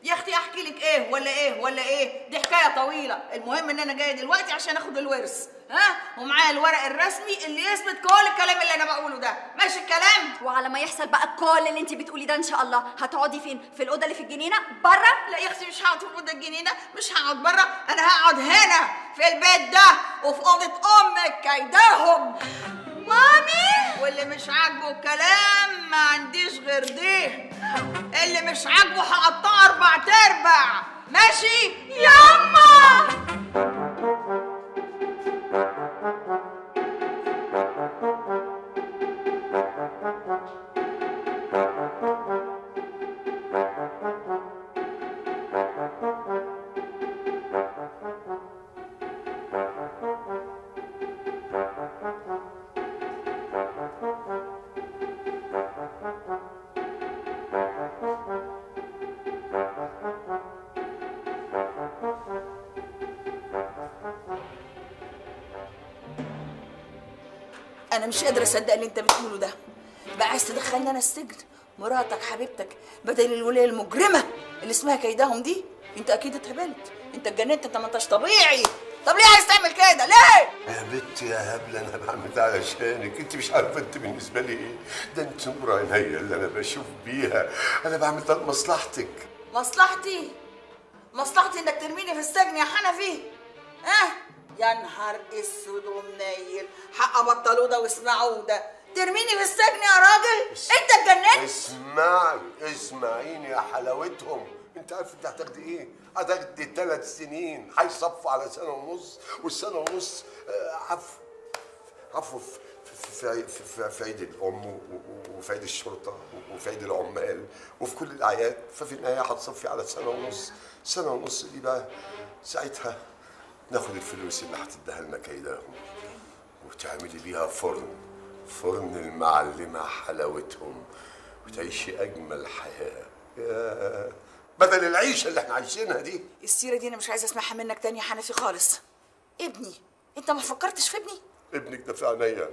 يا اختي احكي لك ايه ولا ايه ولا ايه دي حكايه طويله المهم ان انا جايه دلوقتي عشان اخد الورث ها ومعايا الورق الرسمي اللي يثبت كل الكلام اللي انا بقوله ده ماشي الكلام وعلى ما يحصل بقى كل اللي انت بتقولي ده ان شاء الله هتقعدي فين في الاوضه اللي في الجنينه بره لا يا اختي مش هقعد في اوضه الجنينه مش هقعد بره انا هقعد هنا في البيت ده وفي اوضه امك كيداهم مامي واللي مش عاجبه الكلام ما عنديش غير دي اللي مش عاجبه هقطعه اربع تربع ماشي ياما انا مش قادره اصدق اللي انت بتقوله ده بقى عايز تدخلني انا السجن مراتك حبيبتك بدل الولايه المجرمه اللي اسمها كيدهم دي انت اكيد اتهبلت انت اتجننت انت ما انتش طبيعي طب ليه عايز تعمل كده ليه يا بنت يا هبله انا بعمل ده علشانك انت مش عارفه انت بالنسبه لي ايه ده انت نور عينيا اللي انا بشوف بيها انا بعمل ده لمصلحتك مصلحتي مصلحتي انك ترميني في السجن يا حنفي اه يا نهار اسود ومنيل حق بطلوا ده واسمعوا ده ترميني في السجن يا راجل انت اتجننت اسمعي اسمعيني يا حلاوتهم انت عارف انت هتاخدي ايه؟ هتاخدي ثلاث سنين هيصفوا على سنه ونص والسنه ونص آه، عفو عفو في في في, في, في عيد الام و- و- وفي عيد الشرطه وفي عيد العمال وفي كل الاعياد ففي النهايه هتصفي على سنه ونص سنه ونص دي بقى ساعتها ناخد الفلوس اللي هتديها لنا كيداهم وتعملي بيها فرن فرن المعلمة حلاوتهم وتعيشي أجمل حياة يا بدل العيشة اللي احنا عايشينها دي السيره دي انا مش عايزه اسمعها منك تاني يا حنفي خالص ابني انت ما فكرتش في ابني ابنك ده في عينيا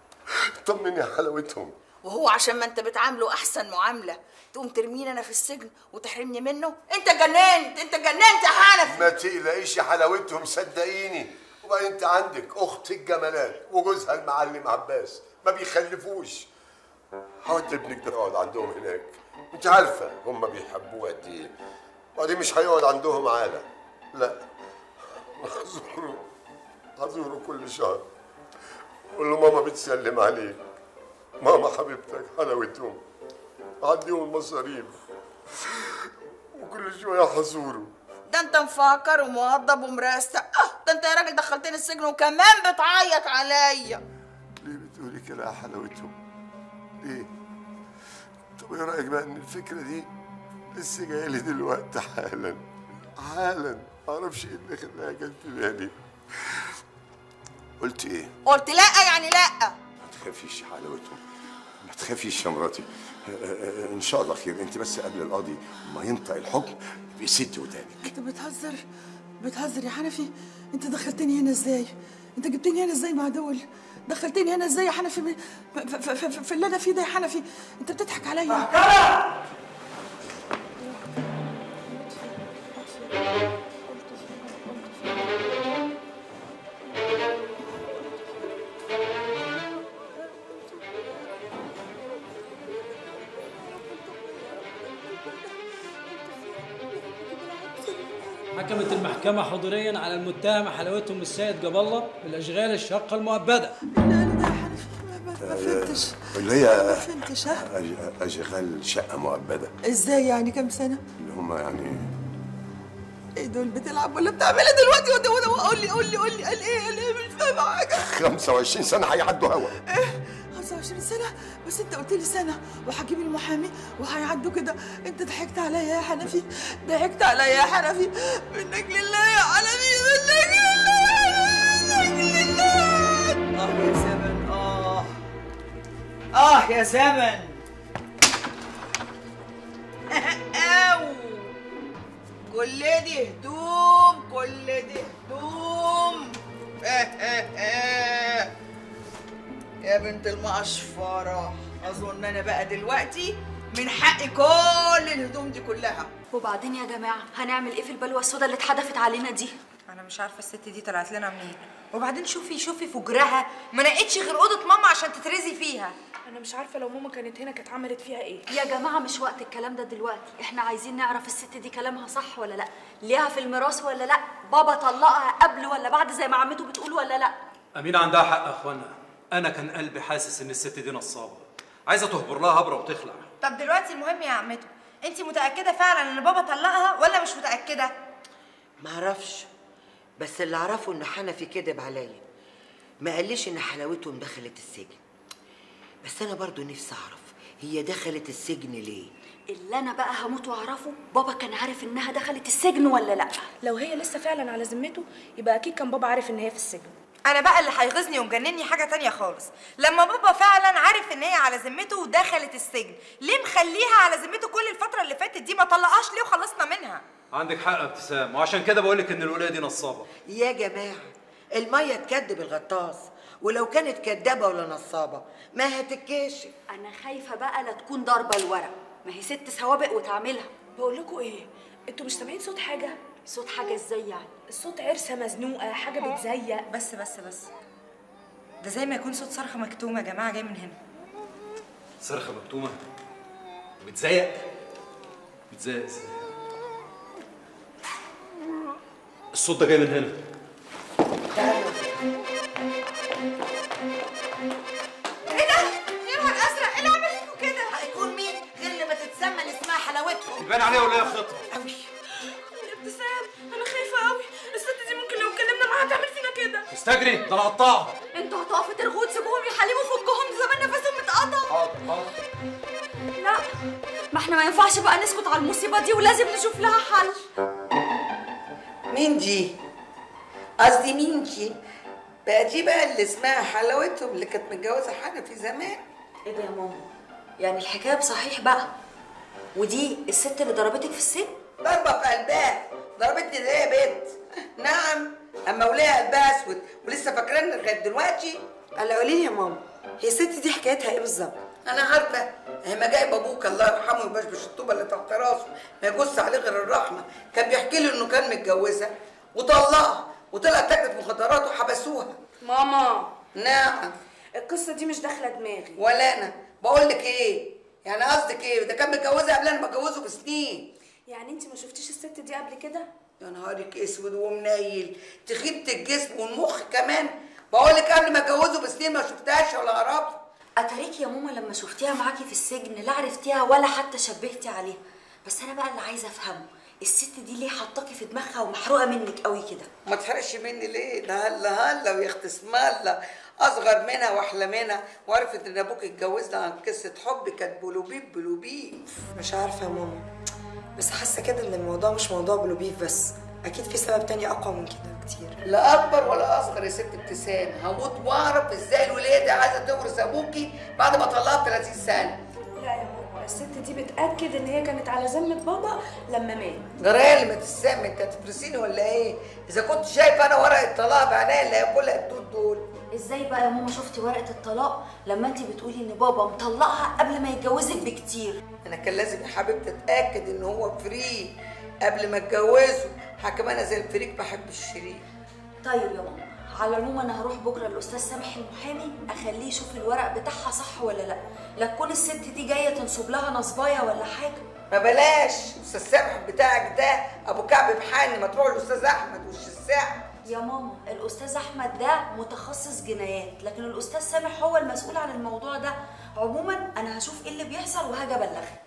طمني يا حلاوتهم وهو عشان ما انت بتعامله احسن معامله تقوم ترميني انا في السجن وتحرمني منه انت جننت انت جننت يا حنفي ما تقلقيش يا حلاوتهم صدقيني وبقى انت عندك اخت الجمالات وجوزها المعلم عباس ما بيخلفوش حاولت ابنك ده يقعد عندهم هناك انت عارفه هم بيحبوه قد ايه وبعدين مش هيقعد عندهم عاله لا هزوره هزوره كل شهر قول له ماما بتسلم عليك ماما حبيبتك حلاوتهم عديهم المصاريف وكل شويه هزوره ده انت مفكر وموضب ومرستق اه ده انت يا راجل دخلتني السجن وكمان بتعيط عليا ليه بتقولي كده يا حلاوتهم؟ ليه؟ طب ايه رأيك بقى ان الفكرة دي لسه جاية لي دلوقتي حالا حالا معرفش ايه اللي خلاها جت في بالي قلت ايه؟ قلت لا يعني لا ما تخافيش يا حلاوتهم ما تخافيش يا مراتي آه، آه، آه، ان شاء الله خير انت بس قبل القاضي ما ينطق الحكم بيسد ودانك انت بتهزر بتهزر يا حنفي انت دخلتني هنا ازاي انت جبتني هنا ازاي مع دول دخلتني هنا ازاي يا حنفي م- ف- ف- ف- في اللي انا فيه ده يا حنفي انت بتضحك عليا حكمت المحكمة حضوريا على المتهم حلاوتهم السيد جاب الله بالأشغال الشاقة المؤبدة لا لا لا يا حنفي ما- ما ما فهمتش اللي هي ما فهمتش ها أج- اشغال شقة مؤبدة ازاي يعني كام سنه اللي هم يعني ايه دول بتلعب ولا بتعملها دلوقتي وده وده قول لي قول لي قول لي قال ايه قال ايه مش فاهمه حاجه 25 سنة هيعدوا هوا ايه 25 سنه بس انت قلت لي سنه وهجيب المحامي وهيعدوا كده انت ضحكت عليا يا حنفي ضحكت عليا يا حنفي منك لله يا حنفي منك لله منك لله اه يا زمن اه اه يا زمن او كل دي هدوم كل دي هدوم يا بنت المقشفرة أظن أنا بقى دلوقتي من حقي كل لي الهدوم دي كلها وبعدين يا جماعه هنعمل ايه في البلوه السوداء اللي اتحدفت علينا دي انا مش عارفه الست دي طلعت لنا منين وبعدين شوفي شوفي فجرها ما نقتش غير اوضه ماما عشان تترزي فيها انا مش عارفه لو ماما كانت هنا كانت عملت فيها ايه يا جماعه مش وقت الكلام ده دلوقتي احنا عايزين نعرف الست دي كلامها صح ولا لا ليها في الميراث ولا لا بابا طلقها قبل ولا بعد زي ما عمته بتقول ولا لا أمينة عندها حق يا أخوانا أنا كان قلبي حاسس إن الست دي نصابة عايزة تهبر لها هبرة وتخلع طب دلوقتي المهم يا عمته انت متاكده فعلا ان بابا طلقها ولا مش متاكده معرفش بس اللي اعرفه ان حنفي كدب عليا ما قاليش ان حلاوتهم دخلت السجن بس انا برضو نفسي اعرف هي دخلت السجن ليه اللي انا بقى هموت واعرفه بابا كان عارف انها دخلت السجن ولا لا لو هي لسه فعلا على ذمته يبقى اكيد كان بابا عارف ان هي في السجن انا بقى اللي هيغيظني ومجنني حاجه تانية خالص لما بابا فعلا عارف ان هي على ذمته ودخلت السجن ليه مخليها على ذمته كل الفتره اللي فاتت دي ما طلقهاش ليه وخلصنا منها عندك حق يا ابتسام وعشان كده بقول لك إن الولاية دي نصابة يا جماعه الميه تكدب الغطاس ولو كانت كدابه ولا نصابه ما هتتكشف انا خايفه بقى لا تكون ضاربه الورق ما هي ست سوابق وتعملها بقول لكم ايه انتوا مش سامعين صوت حاجه صوت حاجه ازاي يعني الصوت عرسه مزنوقه حاجه بتزيق بس بس بس ده زي ما يكون صوت صرخه مكتومه يا جماعه جاي من هنا صرخة مكتومة بتزيق بتزيق ازاي الصوت ده جاي من هنا ايه ده يا نهار ازرق ايه اللي عمل فيكوا كده هيكون مين غير لما تتسمى اللي اسمها حلاوتهم يبان عليها ولا هي خطة قوي ابتسام انا خايفه قوي الست دي ممكن لو اتكلمنا معاها تعمل فينا كده استجري ده انا هقطعها انتوا هتقفوا ترغوا تسيبوهم يحلموا فكهم زمان نفسهم متقطع حاضر حاضر لا ما احنا ما ينفعش بقى نسكت على المصيبه دي ولازم نشوف لها حل مين دي قصدي مين دي بقى دي بقى اللي اسمها حلاوتهم اللي كانت متجوزه حنفي زمان ايه ده يا ماما يعني الحكايه بصحيح بقى ودي الست اللي ضربتك في السجن ضربه في قلبها ضربتني زي يا بنت نعم اما وليها قلبها اسود ولسه فاكراني لغايه دلوقتي الا قولي لي يا ماما هي الست دي حكايتها ايه بالظبط انا عارفه هي ما جايب ابوك الله يرحمه يبشبش الطوبه اللي تحت راسه ما يجوز عليه غير الرحمه كان بيحكي لي انه كان متجوزها وطلقها وطلعت تاجرة مخدرات وحبسوها ماما نعم القصه دي مش داخله دماغي ولا انا بقول لك ايه يعني قصدك ايه ده كان متجوزها قبل انا ما اتجوزه بسنين يعني انت ما شفتيش الست دي قبل كده يا نهارك اسود ومنيل تخيبة الجسم والمخ كمان بقول لك قبل ما اتجوزه بسنين ما شفتهاش ولا عرفت اتاريك يا ماما لما شفتيها معاكي في السجن لا عرفتيها ولا حتى شبهتي عليها بس انا بقى اللي عايزه افهمه الست دي ليه حطاكي في دماغها ومحروقه منك قوي كده ما تحرقش مني ليه ده هلا هلا ويا اخت اسم الله اصغر منها واحلى منها وعرفت ان ابوك اتجوزنا عن قصه حب كانت بلوبيب بلوبيب مش عارفة يا ماما بس حاسة كده ان الموضوع مش موضوع بلوبيف بس اكيد في سبب تاني اقوى من كده بكتير لا اكبر ولا اصغر يا ست ابتسام هموت واعرف ازاي الولايه دي عايزه تورث ابوكي بعد ما طلقها ب 30 سنه لا يا ماما الست دي بتاكد ان هي كانت على ذمه بابا لما مات جرالي ما تسام انت هتفرسيني ولا ايه اذا كنت شايف انا ورقه الطلاق بعينيا اللي هياكلها الدود دول ازاي بقى يا ماما شفتي ورقه الطلاق لما انت بتقولي ان بابا مطلقها قبل ما يتجوزك بكتير انا كان لازم يا حبيبتي اتاكد ان هو فري قبل ما اتجوزه حكم انا زي الفريق بحب الشريك طيب يا ماما على العموم انا هروح بكره للاستاذ سامح المحامي اخليه يشوف الورق بتاعها صح ولا لا لا تكون الست دي جايه تنصب لها نصبايه ولا حاجه ما بلاش استاذ سامح بتاعك ده ابو كعب بحاني ما تروح لاستاذ احمد وش الساعه يا ماما الاستاذ احمد ده متخصص جنايات لكن الاستاذ سامح هو المسؤول عن الموضوع ده عموما انا هشوف ايه اللي بيحصل وهاجي ابلغك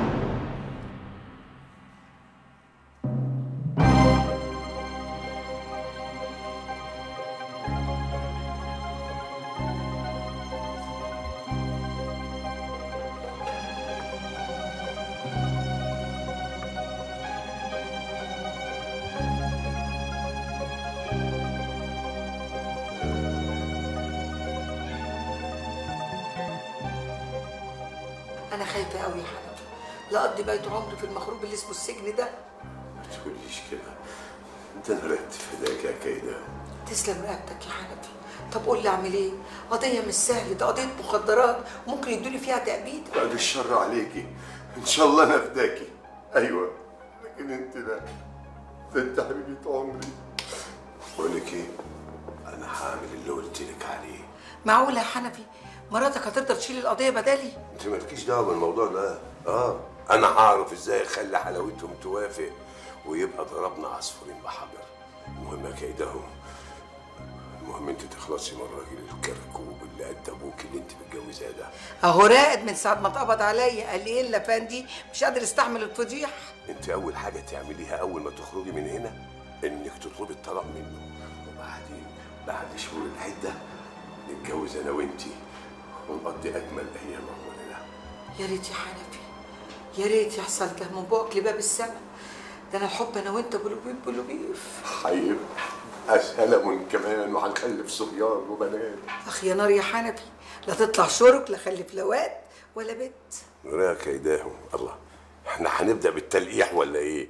انا خايفه قوي يا حبيبتي لا اقضي بقيت عمري في المخروب اللي اسمه السجن ده ما تقوليش كده ده انا رقبت في ايديك يا كيده تسلم رقبتك يا حنفي طب قول لي اعمل ايه قضيه مش سهله ده قضيه مخدرات ممكن يدوني فيها تأبيد بعد الشر عليكي ان شاء الله انا فداكي ايوه لكن انت لا ده انت حبيبه عمري بقول لك ايه انا هعمل اللي قلت لك عليه معقولة يا حنفي مراتك هتقدر تشيل القضية بدالي انت مالكيش دعوه بالموضوع ده اه انا هعرف ازاي اخلي حلاوتهم توافق ويبقى ضربنا عصفورين بحجر المهم كيدهم المهم انت تخلصي من الراجل الكركوب اللي قد ابوك اللي انت متجوزاه ده اهو راقد من ساعة ما اتقبض عليا قال لي ايه اللفان مش قادر استحمل الفضيح انت اول حاجه تعمليها اول ما تخرجي من هنا انك تطلبي الطلاق منه وبعدين بعد شهور العده نتجوز انا وانتي ونقضي اجمل ايام عمرنا يا ريت يا حنفي يا ريت يحصل ده من بوقك لباب السما ده انا الحب انا وانت بلوبيف بلوبيف هيبقى سلم كمان وهنخلف صبيان وبنات اخ يا نار يا حنفي لا تطلع شرك لا خلف لا واد ولا بنت وراها كيداهم الله احنا هنبدا بالتلقيح ولا ايه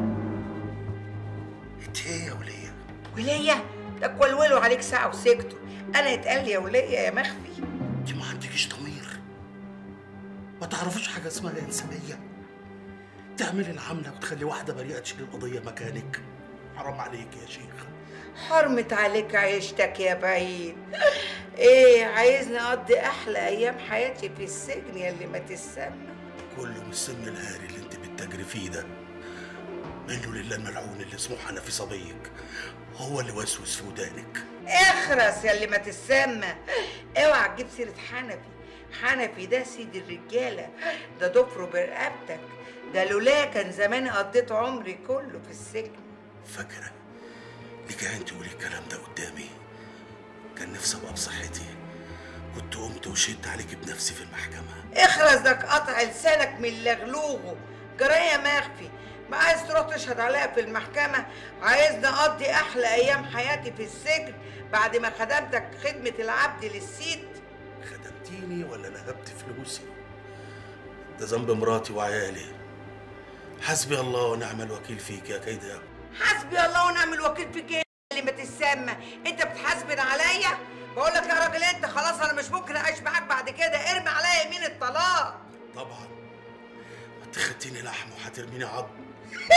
انت ايه يا وليه وليه ده كولولوا عليك ساعه وسكتوا انا يتقال لي يا وليه يا مخفي انت ما عندكيش ضمير ما تعرفيش حاجه اسمها انسانيه تعملي العمله وتخلي واحده بريئه تشيل القضيه مكانك حرام عليك يا شيخ حرمت عليك عيشتك يا بعيد ايه عايزني اقضي احلى ايام حياتي في السجن يا اللي ما تسمى كله من السم الهاري اللي انت بتجري فيه ده منه لله الملعون اللي اسمه حنفي صبيك هو اللي وسوس في ودانك اخرس يا اللي ما تسمى اوعى تجيب سيره حنفي حنفي ده سيد الرجاله ده ضفره برقبتك ده لولا كان زمان قضيت عمري كله في السجن فاكره لك انت تقولي الكلام ده قدامي كان نفسي ابقى بصحتي كنت قمت وشدت عليك بنفسي في المحكمه اخرس ده قطع لسانك من لغلوغه جرايه مخفي ما عايز تروح تشهد عليا في المحكمة عايزني أقضي أحلى أيام حياتي في السجن بعد ما خدمتك خدمة العبد للسيد خدمتيني ولا نهبت فلوسي ده ذنب مراتي وعيالي حسبي الله ونعم الوكيل فيك يا كيداء حسبي الله ونعم الوكيل فيك ايه اللي ما تسمى انت بتحاسبن عليا بقول لك يا راجل انت خلاص انا مش ممكن اعيش معاك بعد كده ارمي عليا يمين الطلاق طبعا انت خدتيني لحم وهترميني عظم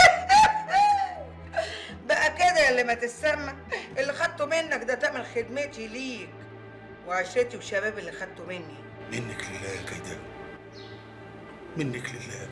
بقى كده يا اللي ما تسمى اللي خدته منك ده تمن خدمتي ليك وعشرتي وشبابي اللي خدته مني منك لله يا كيداء منك لله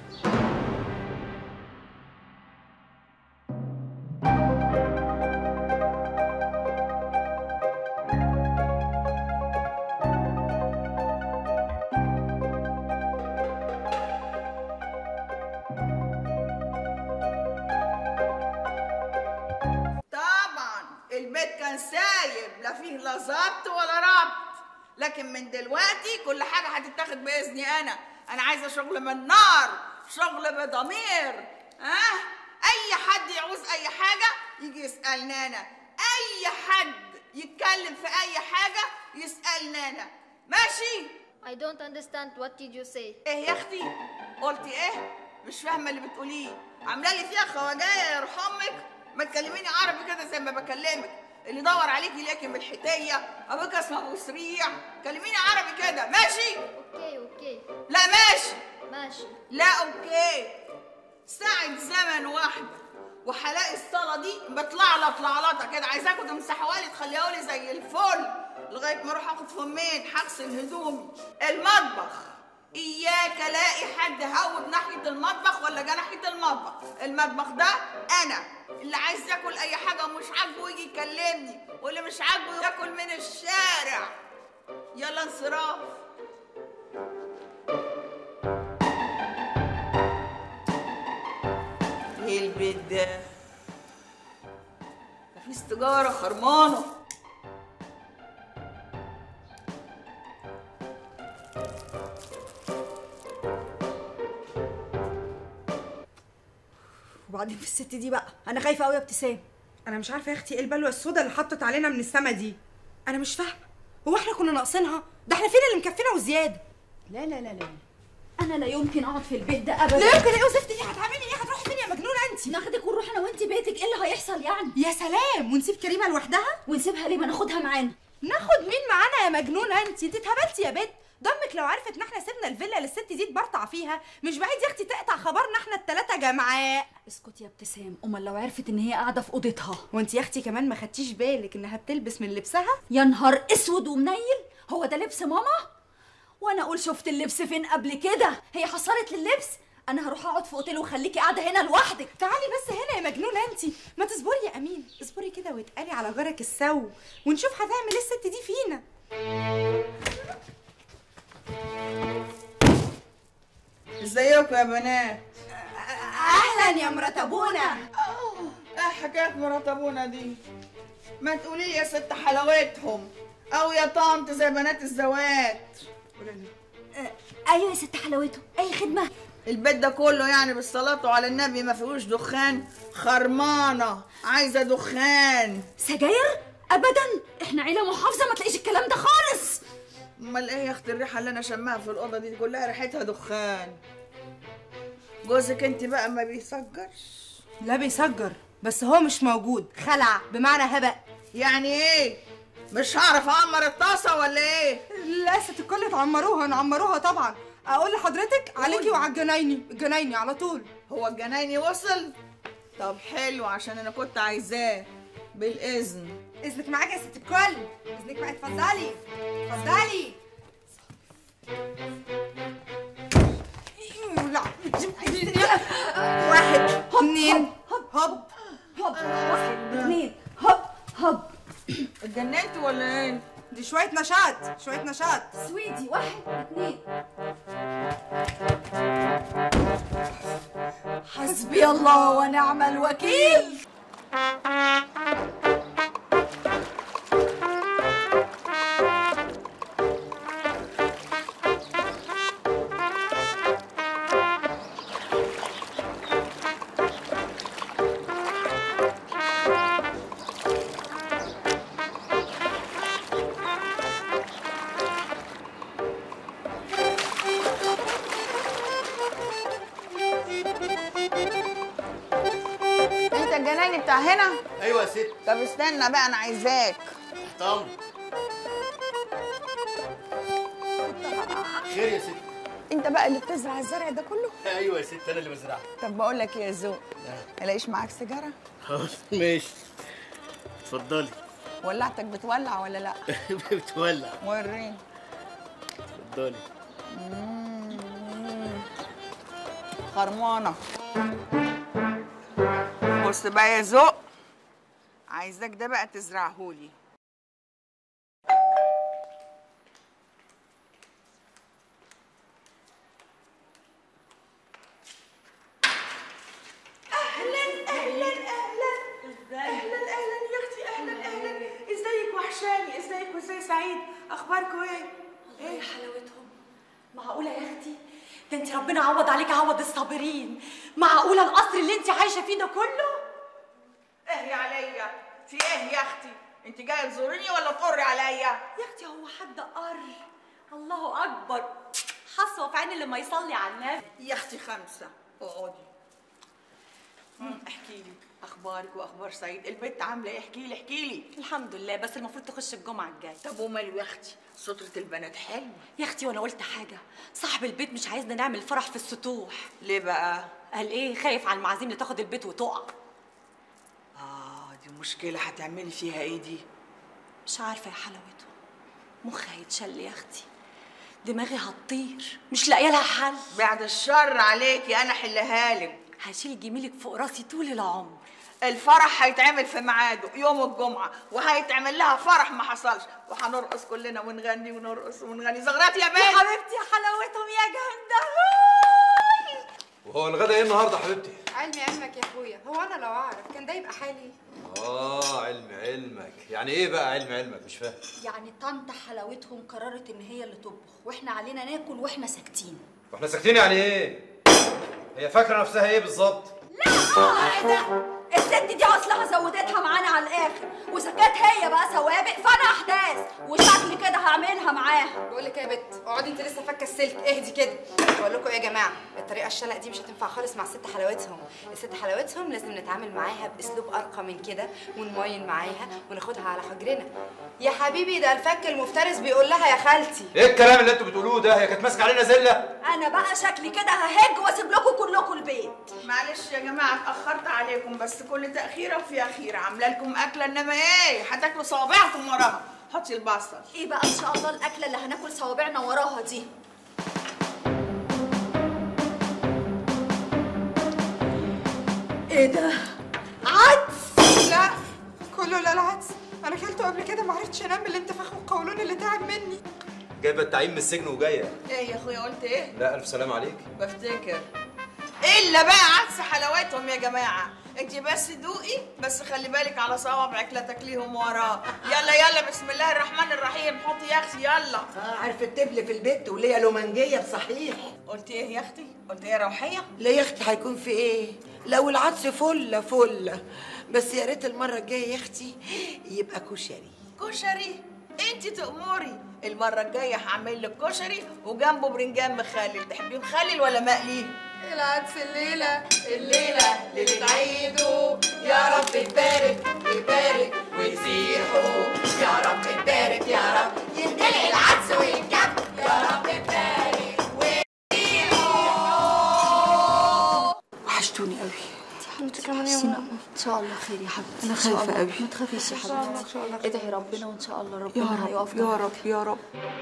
طبعا البيت كان سايب لا فيه لا ظبط ولا ربط لكن من دلوقتي كل حاجه هتتاخد باذني انا انا عايزه شغل من نار شغل بضمير ها اي حد يعوز اي حاجه يجي يسالني انا اي حد يتكلم في اي حاجه يسالني انا ماشي I don't understand what did you say ايه يا اختي قلتي ايه مش فاهمه اللي بتقوليه عامله لي فيها خواجايه يرحم امك ما تكلميني عربي كده زي ما بكلمك اللي دور عليكي ليكي من الحتيه ابوك اسمه ابو سريع كلميني عربي كده ماشي اوكي اوكي لا ماشي ماشي لا اوكي ساعة زمن واحدة وهلاقي الصالة دي بطلع لها طلعلطة كده عايزاكم تمسحوها لي تخليها لي زي الفل لغاية ما اروح اخد فمين هغسل هدومي المطبخ اياك الاقي حد هوب ناحية المطبخ ولا جه ناحية المطبخ المطبخ ده انا اللي عايز ياكل اي حاجة ومش عاجبه يجي يكلمني واللي مش عاجبه ياكل من الشارع يلا انصراف ايه البيت ده مفيش سيجاره خرمانه وبعدين في الست دي بقى انا خايفه قوي يا ابتسام انا مش عارفه يا اختي ايه البلوه السودا اللي حطت علينا من السما دي انا مش فاهمه هو احنا كنا ناقصينها ده احنا فين اللي مكفينا وزياده لا لا لا لا انا لا يمكن اقعد في البيت ده ابدا لا يمكن ايه وزفت ايه هتعملي ايه هتروحي فين يا مجنونه انت ناخدك ونروح انا وانت بيتك ايه اللي هيحصل يعني يا سلام ونسيب كريمه لوحدها ونسيبها ليه ما ناخدها معانا ناخد مين معانا يا مجنونه انت انت اتهبلتي يا بت دمك لو عرفت ان احنا سيبنا الفيلا اللي الست دي تبرطع فيها مش بعيد يا اختي تقطع خبرنا احنا التلاته يا جمعاء اسكت يا ابتسام امال لو عرفت ان هي قاعده في اوضتها وانت يا اختي كمان ما خدتيش بالك انها بتلبس من لبسها يا نهار اسود ومنيل هو ده لبس ماما وانا اقول شفت اللبس فين قبل كده هي حصلت لللبس انا هروح اقعد في اوتيل وخليكي قاعده هنا لوحدك تعالي بس هنا يا مجنونه انت ما تصبري يا امين اصبري كده واتقلي على جارك السو ونشوف هتعمل ايه الست دي فينا ازيكم يا بنات اهلا يا مرات ابونا ايه حكايه مرات ابونا دي ما تقولي لي يا ست حلاوتهم او يا طنط زي بنات الزوات ايوه يا ست حلاوته اي خدمه البيت ده كله يعني بالصلاة على النبي ما فيهوش دخان خرمانة عايزة دخان سجاير ابدا احنا عيله محافظه ما تلاقيش الكلام ده خالص امال ايه يا اختي الريحة اللي انا شماها في الأوضة دي كلها ريحتها دخان جوزك انت بقى ما بيسجرش لا بيسجر بس هو مش موجود خلع بمعنى هبق يعني ايه مش هعرف اعمر الطاسة ولا ايه لا ست الكل تعمروها نعمروها طبعا اقول لحضرتك عليكي وعلى الجنايني الجنايني على طول هو الجنايني وصل طب حلو عشان انا كنت عايزاه بالاذن اذنك معاك يا ست الكل اذنك معاك اتفضلي اتفضلي لا واحد اتنين هوب هوب واحد اتنين هوب هوب اتجننت ولا ايه دي شوية نشاط شوية نشاط سويدي واحد اتنين حسبي الله ونعم الوكيل انت الجنايني بتاع هنا ايوه يا ست طب استنى بقى انا عايزاك تحت امرك خير يا ست انت بقى اللي بتزرع الزرع ده كله ايوه يا ست انا اللي بزرعها طب بقول لك ايه يا ذوق الاقيش معاك سيجاره خلاص ماشي اتفضلي ولعتك بتولع ولا لا بتولع وريني اتفضلي مم. خرمانه بص بقى يا ذوق عايزاك ده بقى تزرعهولي اهلا اهلا اهلا اهلا اهلا يا اختي اهلا اهلا ازيك وحشاني ازيك وازاي سعيد اخباركم ايه الله يا حلاوتهم معقولة يا اختي ده انت ربنا عوض عليك عوض الصابرين معقولة القصر اللي انت عايشة فيه ده كله اهي عليا في ايه يا اختي انت جايه تزوريني ولا تقري عليا يا اختي هو حد قر الله اكبر حصوة في عين اللي ما يصلي على النبي يا اختي خمسه اقعدي مم، احكي لي اخبارك واخبار سعيد البنت عامله ايه احكي لي احكي لي الحمد لله بس المفروض تخش الجمعة الجاية طب وماله يا اختي سترة البنات حلوه يا اختي وانا قلت حاجة صاحب البيت مش عايزنا نعمل فرح في السطوح ليه بقى قال ايه خايف على المعازيم اللي تاخد البيت وتقع اه دي مشكله هتعملي فيها ايه دي مش عارفة يا حلاوته مخي هيتشل يا اختي دماغي هتطير مش لاقيه لها حل بعد الشر عليكي انا حلها لك هشيل جميلك فوق راسي طول العمر الفرح هيتعمل في ميعاده يوم الجمعة وهيتعمل لها فرح ما حصلش وهنرقص كلنا ونغني ونرقص ونغني زغرات يا بنت يا حبيبتي يا حلاوتهم يا جامدة وهو الغدا ايه النهارده حبيبتي؟ علمي علمك يا اخويا هو انا لو اعرف كان ده يبقى حالي اه علم علمك يعني ايه بقى علم علمك مش فاهم يعني طنط حلاوتهم قررت ان هي اللي تطبخ واحنا علينا ناكل واحنا ساكتين واحنا ساكتين يعني ايه هي فاكره نفسها ايه بالظبط لا ايه ده الست دي اصلها زودتها معانا على الاخر واذا كانت هي بقى سوابق فانا احداث وشكلي كده هعملها معاها بقول لك إيه يا بت اقعدي انت لسه فاكه السلك اهدي كده بقول لكم ايه يا جماعه الطريقه الشلق دي مش هتنفع خالص مع الست حلاوتهم الست حلاوتهم لازم نتعامل معاها باسلوب ارقى من كده ونماين معاها وناخدها على حجرنا يا حبيبي ده الفك المفترس بيقول لها يا خالتي ايه الكلام اللي انتوا بتقولوه ده هي كانت ماسكه علينا زله انا بقى شكلي كده ههج واسيب لكم كلكم البيت معلش يا جماعه اتاخرت عليكم بس كل تاخيره وفي اخيره عامله لكم اكله انما ايه هتاكلوا صوابعكم وراها حطي البصل ايه بقى ان شاء الله الاكله اللي هناكل صوابعنا وراها دي ايه ده؟ عدس لا كله لا العدس انا اكلته قبل كده ما عرفتش انام من الانتفاخ والقولون اللي تعب مني جايبه التعيين من السجن وجايه ايه يا اخويا قلت ايه لا الف سلام عليك بفتكر الا بقى عدس حلاوتهم يا جماعه انت بس دوقي بس خلي بالك على صوابعك لا تاكليهم وراه يلا يلا بسم الله الرحمن الرحيم حطي يا اختي يلا اه عارفه تبلي في البيت وليا لومنجيه بصحيح قلت ايه يا اختي قلت ايه يا روحيه لا يا اختي هيكون في ايه لو العدس فله فله بس يا ريت المره الجايه يا اختي يبقى كشري كشري انت تأمري المرة الجاية هعمل لك كشري وجنبه برنجان مخلل تحبيه مخلل ولا مقلي؟ العدس الليلة الليلة ليلة عيده يا رب يبارك يبارك ويزيحوا يا رب يبارك يا رب يندلق العدس وينجب يا رب يبارك وحشتوني قوي حبيبتي كمان يا سينا ماما ان شاء الله خير يا حبيبتي أنا إن شاء خايفة الله. قوي. ما تخافيش يا إن شاء الله، حبيبتي إن شاء الله. ادعي ربنا وان شاء الله يا ربنا رب هيقف يا جنبك. رب يا رب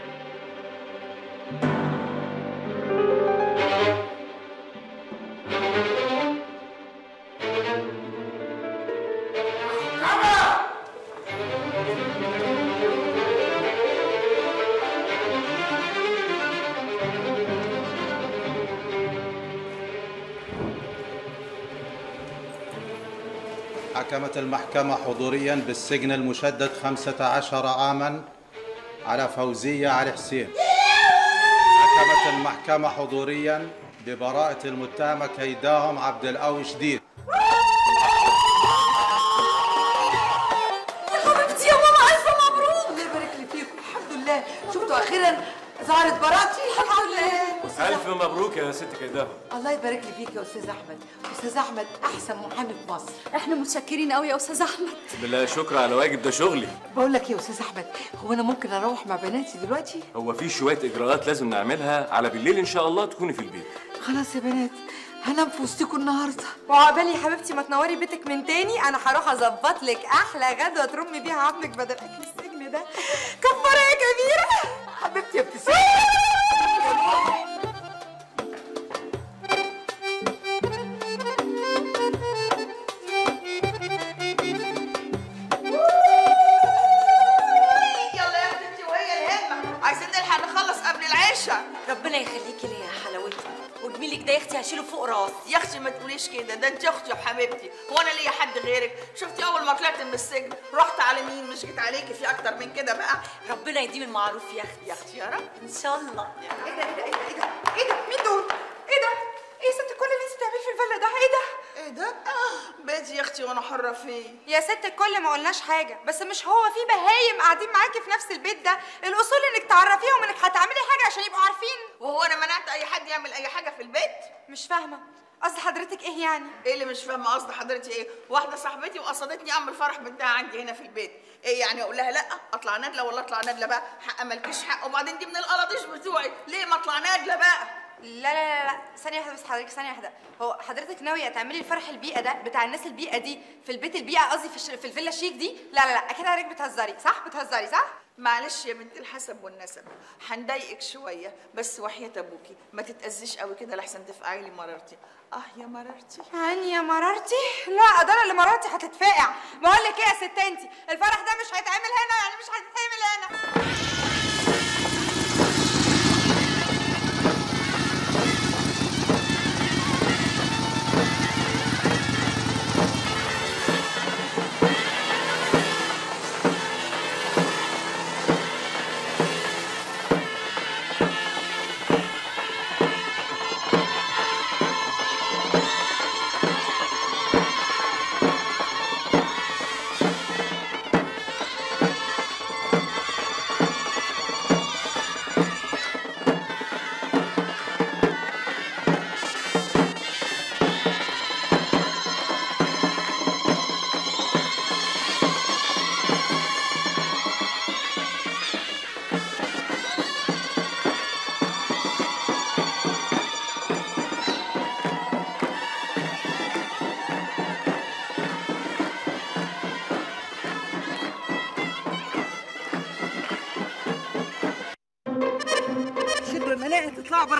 حكمت المحكمة حضوريا بالسجن المشدد 15 عاما على فوزية علي حسين حكمت المحكمة حضوريا ببراءة المتهمة كيداهم عبد القوي شديد يا حبيبتي يا ماما الف مبروك الله يبارك لي فيكم الحمد لله شفتوا اخيرا ظهرت براءتي الحمد لله ألف مبروك يا ست كيداهم الله يبارك لي فيك يا استاذ احمد استاذ احمد احسن محامي في مصر احنا متشكرين قوي يا استاذ احمد بالله شكر على واجب ده شغلي بقول لك يا استاذ احمد هو انا ممكن اروح مع بناتي دلوقتي هو في شوية إجراءات لازم نعملها على بالليل إن شاء الله تكوني في البيت خلاص يا بنات هنام في وسطكم النهارده وعقبالي يا حبيبتي ما تنوري بيتك من تاني انا هروح اظبط لك احلى غدوه ترمي بيها عظمك بدل اكل السجن ده كفاره يا كبيره حبيبتي يا ابتسام يلا يا اختي انت وهي الهمة عايزين نلحق نخلص قبل العشاء ربنا يخليكي ليا يا حلاوتي وجميلك ده يا اختي هشيله فوق راسي يا اختي ما تقوليش كده ده انت اختي وحبيبتي هو انا ليا حد غيرك شفتي اول ما طلعت من السجن رحت على مين مش جيت عليكي في اكتر من كده بقى ربنا يديم المعروف يا اختي يا اختي يا رب ان شاء الله ايه ده ايه ده ايه ده ايه ده ايه ده مين دول ايه ده ايه يا ست كل اللي انت بتعمليه في الفيلا ده ايه ده ايه ده آه بيتي يا اختي وانا حرة فيه يا ست الكل ما قلناش حاجه بس مش هو في بهايم قاعدين معاكي في نفس البيت ده الاصول انك تعرفيهم انك هتعملي حاجه عشان يبقوا عارفين وهو انا منعت اي حد يعمل اي حاجة في البيت مش فاهمه قصد حضرتك ايه يعني ايه اللي مش فاهمه قصد حضرتي ايه واحده صاحبتي وقصدتني اعمل فرح بنتها عندي هنا في البيت ايه يعني اقول لها لا اطلع نادله ولا اطلع نادله بقى حق مالكيش حق وبعدين دي من القلاطيش بتوعي ليه ما اطلع نادله بقى لا لا لا لا ثانية واحدة بس حضرتك ثانية واحدة هو حضرتك ناوية تعملي الفرح البيئة ده بتاع الناس البيئة دي في البيت البيئة قصدي في, الش... في الفيلا الشيك دي لا لا لا أكيد حضرتك بتهزري صح بتهزري صح معلش يا بنت الحسب والنسب هنضايقك شويه بس وحياه ابوكي ما تتاذيش قوي كده لحسن تفقعي لي مرارتي اه يا مرارتي يعني يا مرارتي لا ده انا اللي مرارتي هتتفقع بقول لك ايه يا ست انتي الفرح ده مش هيتعمل هنا يعني مش هيتعمل هنا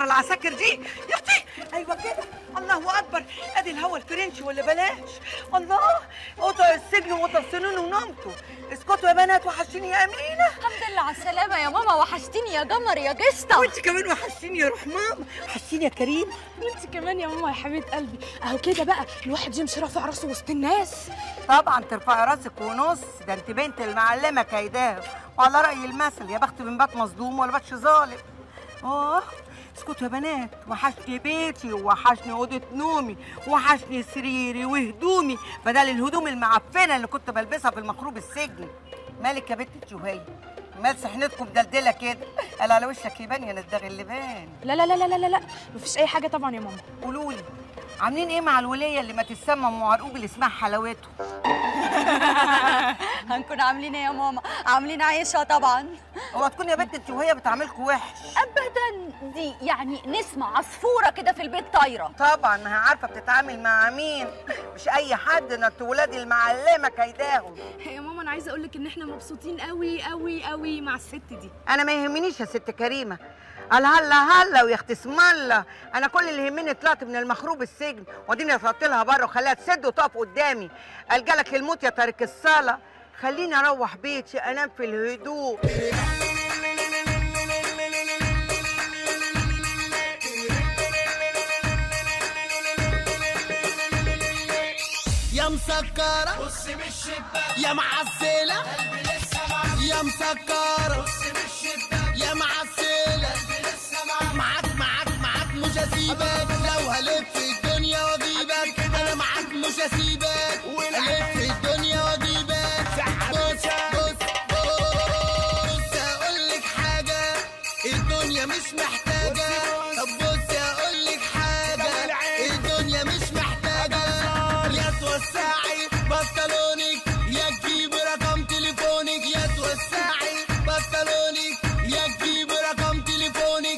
العساكر دي يا اختي ايوه كده الله اكبر ادي الهوا الفرنسي ولا بلاش الله قطع السجن وقطع السنون ونمتوا اسكتوا يا بنات وحشتيني يا امينه الحمد لله على السلامة يا ماما وحشتيني يا قمر يا قشطة وانت كمان وحشتيني يا روح ماما وحشتيني يا كريم وانت كمان يا ماما يا حبيبه قلبي اهو كده بقى الواحد يمشي رافع راسه وسط الناس طبعا ترفعي راسك ونص ده انت بنت المعلمه كيداه وعلى راي المثل يا بخت من بات مصدوم ولا باتش ظالم اه اسكتوا يا بنات وحشني بيتي وحشني اوضه نومي وحشني سريري وهدومي بدل الهدوم المعفنه اللي كنت بلبسها في المخروب السجن مالك يا بنت الجوهيه مال سحنتكم دلدله كده قال على وشك يبان يا نداغ اللبان لا لا لا لا لا لا مفيش اي حاجه طبعا يا ماما قولوا لي عاملين ايه مع الوليه اللي ما تسمى ام عرقوق اللي اسمها حلاوته هنكون عاملين ايه يا ماما عاملين عيشها طبعا اوعى تكون يا بنت انت وهي بتعاملكوا وحش ابدا دي يعني نسمة عصفورة كده في البيت طايرة طبعا ما هي عارفه بتتعامل مع مين مش اي حد ده انتوا ولاد المعلمه كيداهم يا ماما انا عايزه اقول لك ان احنا مبسوطين قوي قوي قوي مع الست دي انا ما يهمنيش يا ست كريمه قال هلا هلا ويا اختي اسم الله انا كل اللي يهمني طلعت من المخروب السجن واديني طلعت لها بره وخليها تسد وتقف قدامي قال جالك الموت يا تارك الصلاه خليني اروح بيتي انام في الهدوء يا مسكرة بص من الشباك يا معسلة قلبي لسه معاك يا مسكرة بص من الشباك يا معسلة قلبي لسه معاك معاك معاك معاك مش هسيبك لو هلف الدنيا واجيبك انا معاك مش هسيبك الف الدنيا واجيبك بص بص بص اقول لك حاجة الدنيا مش محتاجة طب بص اقول لك حاجة الدنيا مش محتاجة يا توسعي بنطلونك يا تجيبي رقم تليفونك يا توسعي بنطلونك يا تجيبي رقم تليفونك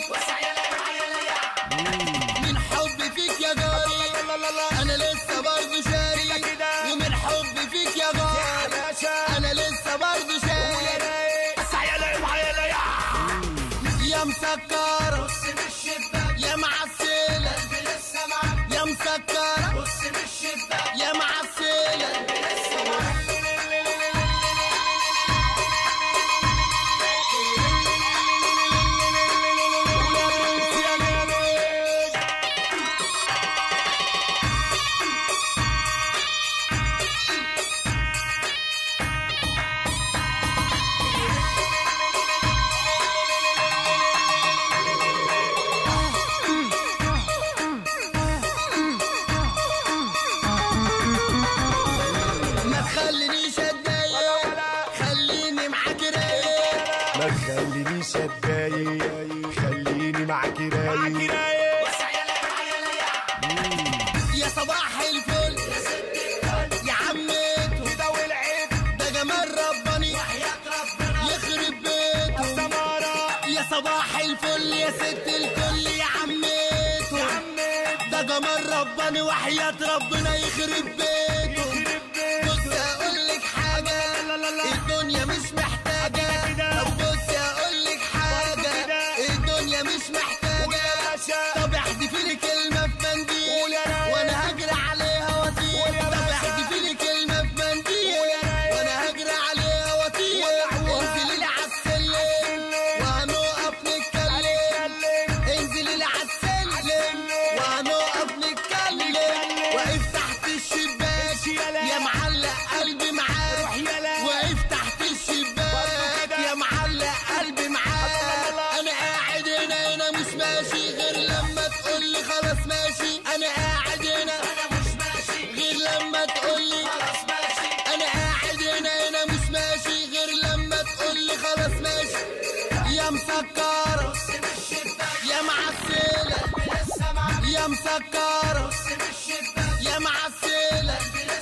من حبي فيك يا جاري انا لسه برضه شاري ومن حبي فيك يا جاري انا لسه برضه شاري يا مسكرة يا معسلة يا مسكرة يا معسلة ما تخلينيش اتضايق خليني معاك رايق ما تخلينيش اتضايق خليني معاك رايق يا صباح الفل يا ست الكل يا عمته ده والعيب ده جمال رباني وحياة ربنا يخرب بيته يا سمارة يا صباح الفل يا ست الكل يا عمته يا عمته ده جمال رباني وحياة ربنا يخرب بيته بص اقول لك حاجة الدنيا مش محتاجة طب بص اقول لك حاجة الدنيا مش محتاجة طب احذفي لي كلمة في منديل وانا هجري عليها واطير طب احذفي لي كلمة في منديل وانا هجري عليها واطير انزلي لي عالسلم وهنقف نتكلم انزلي لي عالسلم وهنقف نتكلم واقف تحت الشباك يا معلق قلبي معاك واقف تحت الشباك يا معلق قلبي معاك انا قاعد هنا هنا مش ماشي غير لما تقول لي خلاص ماشي انا قاعد هنا انا مش ماشي غير لما تقول لي خلاص ماشي انا قاعد هنا هنا مش ماشي غير لما تقول لي خلاص ماشي يا مسكرة يا معسلة يا مسكرة يا معسلة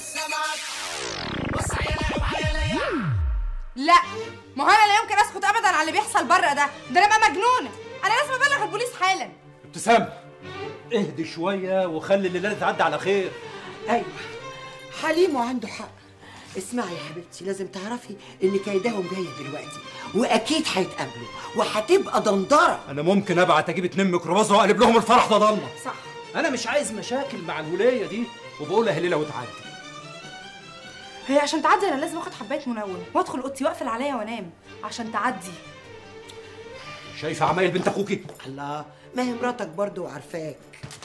لا ما هو انا لا يمكن اسكت ابدا على اللي بيحصل بره ده ده انا بقى مجنونه انا لازم ابلغ البوليس حالا ابتسام اهدي شويه وخلي الليله تعدي على خير ايوه حليم وعنده حق اسمعي يا حبيبتي لازم تعرفي ان كيدهم جايه دلوقتي واكيد هيتقابلوا وهتبقى دندره انا ممكن ابعت اجيب اتنين ميكروباص واقلب لهم الفرح ده ضلمه صح انا مش عايز مشاكل مع الوليه دي وبقول لها ليله وتعدي هي عشان تعدي انا لازم اخد حبايه منوم وادخل اوضتي واقفل عليا وانام عشان تعدي شايفه عمايل بنت اخوكي الله ما هي مراتك برضه وعارفاك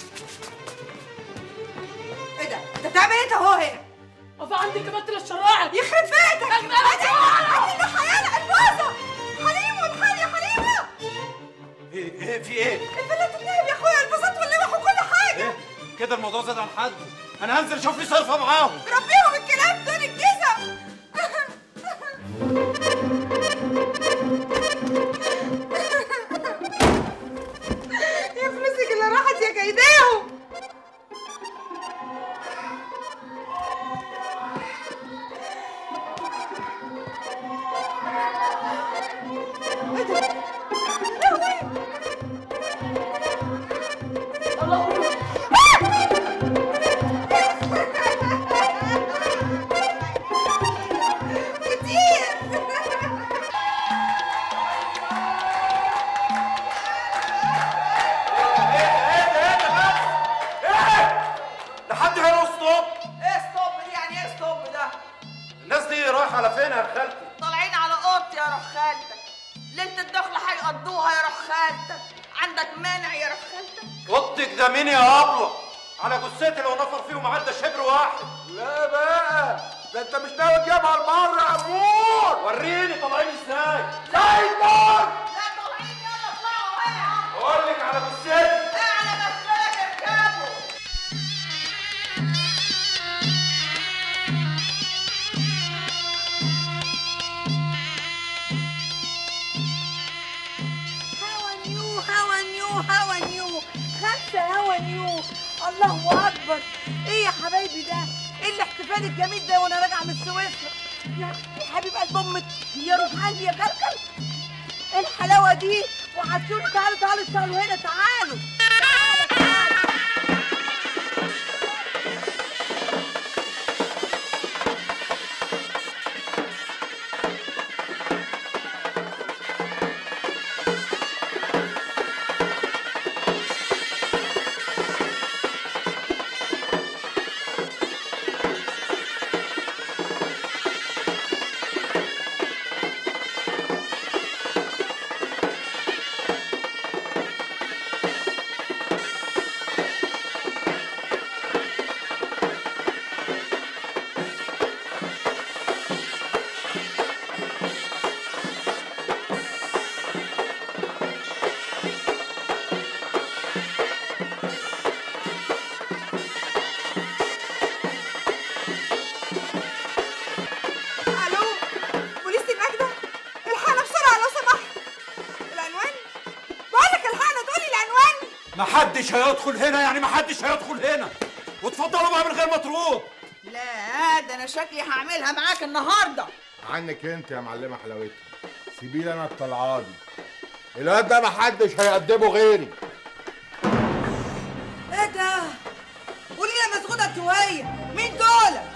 ايه ده انت بتعمل ايه انت اهو هنا وفي عندي كمان ثلاث شرايح يخرب بيتك أجمل أجمل. انت حيانا البازه حليم والحال يا حليمه ايه ايه في ايه البلد النهب يا اخويا البساط واللوح وكل حاجه ايه كده الموضوع زاد عن حد انا هنزل اشوف لي صرفه معاهم ربيهم الكلاب دول الجزم يا فلوسك اللي راحت يا كيداهم كتير لحد هنا ستوب ايه ستوب دي يعني ايه ستوب ده الناس دي رايحه على فين يا خالتي طالعين على اوضتي يا روح خالتك ليله الدخله هيقضوها يا روح خالتك عندك مانع يا روح خالتك اوضتك ده مين يا ابله على جثتي لو نفر فيهم عدى شبر واحد لا بقى ده انت مش ناوي تجيبها المره يا امور وريني طالعين ازاي سايبر لا طالعين يلا اطلعوا هنا اقول لك على جثتي اعلى مسؤولك اركبوا هوا نيو هوا نيو هوا نيو خمسة هوا نيو الله أكبر إيه يا حبايبي ده؟ إيه الاحتفال الجميل ده وأنا راجعة من سويسرا؟ يا أختي حبيب قلب أمك يا روح قلبي يا كركر إيه الحلاوة دي؟ وعسول تعالوا تعالوا اشتغلوا هنا تعالوا تعالوا تعالوا الو بوليس المجدة الحقنا بسرعة لو سمحت العنوان بقول لك الحقنا تقولي العنوان محدش هيدخل هنا يعني محدش هيدخل هنا وتفضلوا بقى من غير مطرود لا ده انا شكلي هعملها معاك النهارده عنك انت يا معلمه حلاوتها سيبي لي انا الطلعه دي الواد ده محدش هيقدمه غيري إيه ده؟ قولي لي مسغودة انت وهي مين دول؟